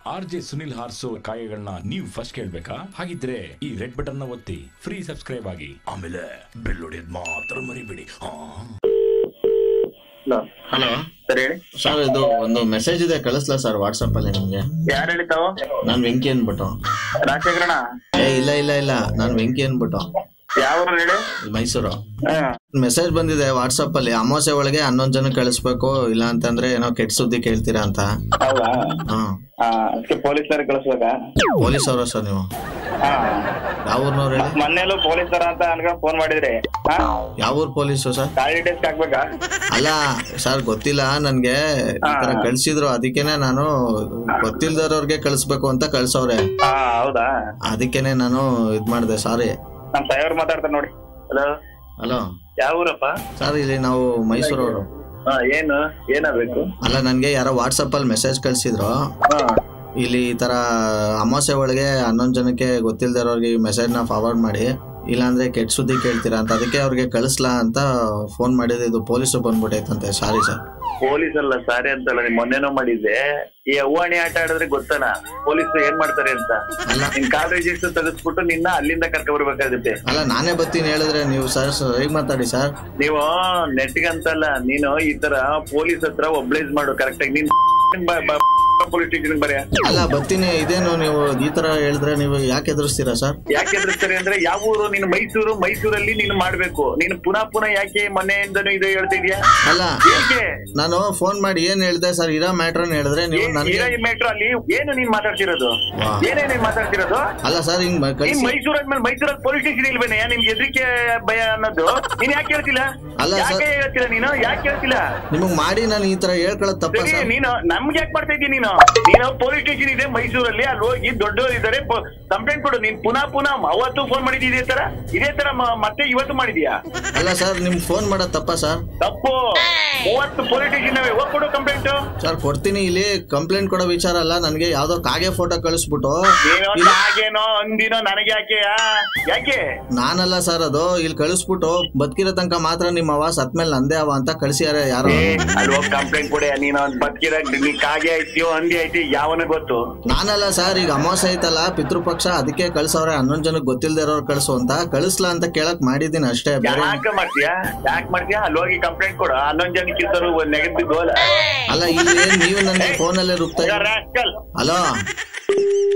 R J Sunil ಹಾರ್ಸೋ ಕಾಯಗಳನ್ನ ನೀವು ಫಸ್ಟ್ ಕೇಳ್ಬೇಕಾ ಹಾಗಿದ್ರೆ ಈ ರೆಡ್ ಬಟನ್ ನ ಒತ್ತಿ ಫ್ರೀ ಸಬ್ಸ್ಕ್ರೈಬ್ ಆಗಿ ಆಮೇಲೆ ಬೆಲ್ ಹೊಡೆಯೋದ್ ಮಾತ್ರ ಮರಿಬೇಡಿ ಹಾ ಹಲೋ ಹಲೋ ಸರ್ ಹೇಳಿ ಸರ್ ಇದು ಒಂದು ಮೆಸೇಜ್ ಇದೆ ಕಳಿಸ್ಲಾ ಸರ್ ವಾಟ್ಸಪ್ ಅಲ್ಲಿ ನಿಮ್ಗೆ ಯಾರು ಹೇಳಿತಾವು ನಾನ್ ವೆಂಕಿ ಅನ್ಬಿಟ್ಟು ರಾಜಶೇಖರಣ ಏ ಇಲ್ಲ ಇಲ್ಲ ಇಲ್ಲ ನಾನ್ ವೆಂಕಿ ಅನ್ಬಿಟ್ಟು ಯಾವ ಊರು ಹೇಳಿ ಮೈಸೂರು ಹಾ ಮೆಸೇಜ್ ಬಂದಿದೆ ವಾಟ್ಸಪ್ ಅಲ್ಲಿ ಅಮಾವಾಸ್ಯೆ ಒಳಗೆ ಹನ್ನೊಂದ್ ಜನ ಕಳಿಸ್ಬೇಕು ಇಲ್ಲ ಅಂತಂದ್ರೆ ಏನೋ ಕೆಟ್ಟ ಸುದ್ದಿ ಕೇಳ್ತೀರಾ ಅಂತ ಹೌದಾ ಹಾ ಹಾ ಅದಕ್ಕೆ ಪೊಲೀಸರಿಗೆ ಕಳಿಸ್ಬೇಕಾ ಪೊಲೀಸ್ ಅವರ ಸರ್ ನೀವು ಹಾ ಯಾವ ಊರ್ನವ್ರು ಹೇಳಿ ಮೊನ್ನೆಲ್ಲೂ ಪೊಲೀಸರ ಅಂತ ಅನ್ಕೊಂಡ್ ಫೋನ್ ಮಾಡಿದ್ರಿ ಹಾ ಯಾವ ಊರ್ ಪೊಲೀಸು ಸರ್ ಕಾಲ್ ಡೀಟೇಲ್ಸ್ ಹಾಕ್ಬೇಕಾ ಅಲ್ಲ ಸರ್ ಗೊತ್ತಿಲ್ಲ ನನ್ಗೆ ಈ ತರ ಹಾ. ಕಳ್ಸಿದ್ರು ಅದಕ್ಕೇನೆ ನಾನು ಗೊತ್ತಿಲ್ದವ್ರವ್ರಿಗೆ ಕಳಿಸ್ಬೇಕು ಅಂತ ಕಳ್ಸವ್ರೆ ಹಾ ಹೌದಾ ಅದಕ್ಕೇನೆ ನಾನು ಇದ್ ಮಾಡ್ದೆ ಸಾರಿ ನಮ್ ಸಾಯವ್ರು ಮಾತಾಡ್ತಾರೆ ನೋಡಿ ಹಲೋ ಹಲೋ ಯಾವ ಊರಪ್ಪ ಸರ್ ಇಲ್ಲಿ ನಾವು ಮೈಸೂರವರು ಹಾ ಏನು ಏನಾಗ್ಬೇಕು ಅಲ್ಲ ನನ್ಗೆ ಯಾರೋ ವಾಟ್ಸಪ್ ಅಲ್ಲಿ ಮೆಸೇಜ್ ಕಳ್ಸಿದ್ರು ಹಾ ಇಲ್ಲಿ ಈ ತರ ಅಮಾವಾಸ್ಯೆ ಒಳಗೆ ಹನ್ನೊಂದ್ ಜನಕ್ಕೆ ಗೊತ್ತಿಲ್ದಿರೋರ್ಗೆ ಈ ಮೆಸೇಜ್ ನ ಫಾರ್ವರ್ಡ್ ಮಾಡಿ ಇಲ್ಲಾಂದ್ರೆ ಕೆಟ್ಟ ಸುದ್ದಿ ಕೇಳ್ತೀರಾ ಅಂತ ಅದಕ್ಕೆ ಅವ್ರಿಗೆ ಕಳಿಸ್ಲಾ ಅಂತ ಫೋನ್ ಮಾಡಿದ್ರೆ ಇದು ಪೊಲೀಸರು ಬಂದ್ಬಿಟ್ಟೈತಂತೆ ಸಾರಿ ಸರ್ ಪೊಲೀಸ್ ಅಲ್ಲ ಸಾರಿ ಅಂತಲ್ಲ ನೀನ್ ಮೊನ್ನೆನೋ ಮಾಡಿದ್ದೆ ಈ ಅವ್ವಾಣಿ ಆಟ ಆಡಿದ್ರೆ ಗೊತ್ತಲ್ಲ ಪೊಲೀಸ್ ಏನ್ ಮಾಡ್ತಾರೆ ಅಂತ ಅಲ್ಲ ನಿನ್ ಕಾಲ್ ರಿಜಿಸ್ಟರ್ ತೆಗೆಸ್ಬಿಟ್ಟು ನಿನ್ನ ಅಲ್ಲಿಂದ ಕರ್ಕೊ ಬರ್ಬೇಕಾಗುತ್ತೆ ಅಲ್ಲ ನಾನೇ ಬರ್ತೀನಿ ಹೇಳಿದ್ರೆ ನೀವು ಸರ್ ಹೇಗ್ ಮಾತಾಡಿ ಸರ್ ನೀವು ನೆಟ್ಗಂತಲ್ಲ ನೀನು ಈ ತರ ಪೊಲೀಸ್ ಹತ್ರ ಒಬ್ಲೈಸ್ ಮಾಡು ಕರೆಕ್ಟ್ ಆಗಿ ನೀನ್ ಪೊಲೀಸ್ ಸ್ಟೇಷನ್ ಬರೆಯ ಅಲ್ಲ ಬರ್ತೀನಿ ಇದೇನು ನೀವು ಈ ತರ ಹೇಳಿದ್ರೆ ನೀವು ಯಾಕೆ ಎದುರಿಸ್ತೀರಾ ಸರ್ ಯಾಕೆ ಎದುರಿಸ್ತಾರೆ ಅಂದ್ರೆ ಯಾವ ಊರು ನೀನು ಮೈಸೂರು ಮೈಸೂರಲ್ಲಿ ನೀನು ಮಾಡ್ಬೇಕು ನೀನು ಪುನಃ ಪುನಃ ಯಾಕೆ ಮೊನ್ನೆಯಿಂದನೂ ಇದು ಹೇಳ್ತಾ ಇದೀಯಾ ಅಲ್ಲ ಯಾಕೆ ನಾನು ಫೋನ್ ಮಾಡಿ ಏನ್ ಹೇಳ್ದೆ ಸರ್ ಇರೋ ಮ್ಯಾಟ್ರನ್ ಹೇಳಿದ್ರೆ ನೀವು ನನಗೆ ಮೆಟ್ರೋ ಅಲ್ಲಿ ಏನು ನೀನ್ ಮಾತಾಡ್ತಿರೋದು ವಾ. ಏನೇ ನೀನ್ ಮಾತಾಡ್ತಿರೋದು ಅಲ್ಲ ಸರ್ ಹಿಂಗ್ ಮ- ನೀನ್ ಕಳ್ಸಿ ಮೈಸೂರಾದ್ಮೇಲೆ ಮೈಸೂರಲ್ಲಿ ಪೊಲೀಸ್ ಸ್ಟೇಷನ್ ಇಲ್ವೇನೆ ನಿಮ್ಗೆ ಎದ್ರಿಕೆ ಭಯ ಅನ್ನೋದು ನೀನ್ ಯಾಕೆ ಹೇಳ್ತಿಲ್ಲ ಅಲ್ಲ ಯಾಕೆ ಸರ್. ಹೇಳ್ತಿಲ್ಲ ನೀನು ಯಾಕೆ ಹೇಳ್ತಿಲ್ಲ ನಿಮಗ್ ಮಾಡಿ ನಾನು ಈ ತರ ಹೇಳ್ಕೊಳ್ಳೋದು ತಪ್ಪ ಸರಿ ಸರ್ ನೀನು ನಮ್ಗೆ ಯಾಕೆ ಮಾಡ್ತಾ ಇದ್ದೀನಿ ನೀನು ನೀನು ಪೊಲೀಸ್ ಸ್ಟೇಷನ್ ಇದೆ ಮೈಸೂರಲ್ಲಿ ಅಲ್ಲಿ ಹೋಗಿ ದೊಡ್ಡವರು ಇದ್ದಾರೆ ಕಂಪ್ಲೇಂಟ್ ಕೊಡು ನೀನ್ ಪುನಃ ಪುನಃ ಅವತ್ತು ಫೋನ್ ಮಾಡಿದ್ದಿ ಇದೇ ತರ ಇದೇ ತರ ಮ- ಮತ್ತೆ ಇವತ್ತು ಮಾಡಿದ್ಯಾ ಅಲ್ಲ ಸರ್ ನಿಮ್ ಫೋನ್ ಮಾಡೋದು ತಪ್ಪ ಸರ್ ತಪ್ಪು ಮೂವತ್ತು ಪೊಲೀಸ್ ಸ್ಟೇಷನ್ ಹೋಗ್ ಕೊಡು ಕಂಪ್ಲೇಂಟ್ ಸರ್ ಕೊಡ್ತೀನಿ ಇಲ್ಲಿ ಕಂಪ್ಲೇಂಟ್ ಕೊಡೋ ವಿಚಾರ ಅಲ್ಲ ನನ್ಗೆ ಯಾವ್ದೋ ಕಾಗೆ ಫೋಟೋ ಕಳಿಸ್ಬಿಟ್ಟು ನೀನು ಇಲ್ಲಿ- ಹಾಗೇನೋ ಅಂದಿನೋ ನನಗೆ ಯಾಕೆ ಯಾಕೆ ನಾನಲ್ಲ ಸರ್ ಅದು ಇಲ್ಲಿ ಕಳಿಸ್ಬಿಟ್ಟು ಬದುಕಿರೋ ತನಕ ಮಾತ್ರ ನಿಮ್ಮ ಅವ ಸತ್ಮೇಲೆ ನಂದೇ ಅವ ಅಂತ ಕಳಿಸ್ಯಾರೆ ಯಾರೋ ಏ, ಅಲ್ಲಿ ಹೋಗಿ ಕಂಪ್ಲೇಂಟ್ ಕೊಡೆ ನೀನು ಬದುಕಿರ ನೀ ಕಾಗೆ ಆಯ್ತೀಯೋ ಹಂದಿ ಆಯ್ತಿ ಯಾವನ ಗೊತ್ತು ನಾನಲ್ಲ ಸರ್ ಈಗ ಅಮಾವಾಸ್ಯೆ ಐತಲ್ಲ ಪಿತೃಪಕ್ಷ ಅದಕ್ಕೆ ಕಳ್ಸವ್ರೆ ಹನ್ನೊಂದ್ ಜನಕ್ಕೆ ಗೊತ್ತಿಲ್ದೇ ಇರೋರು ಕಳ್ಸು ಅಂತ ಕಳಿಸ್ಲಾ ಅಂತ ಕೇಳಕ್ ಮಾಡಿದೀನಿ ಅಷ್ಟೇ ಬೇರೆ ಯಾಕೆ ಮಾಡ್ತೀಯಾ ಯಾಕೆ ಮಾಡ್ತೀಯಾ ಅಲ್ಲಿ ಹೋಗಿ ಕಂಪ್ಲೇಂಟ್ ಕೊಡು ಹನ್ನೊಂದು ಜನಕ್ಕೆ ಇದ್ದರು ನೆಗೆದು ಗೋಲ ಅಲ್ಲ ಇಲ್ಲಿ ನೀವು ನನಗೆ ಫೋನಲ್ಲೇ ರುಬ್ತಾ ಇದ್ದೀರಾ? Rascal hello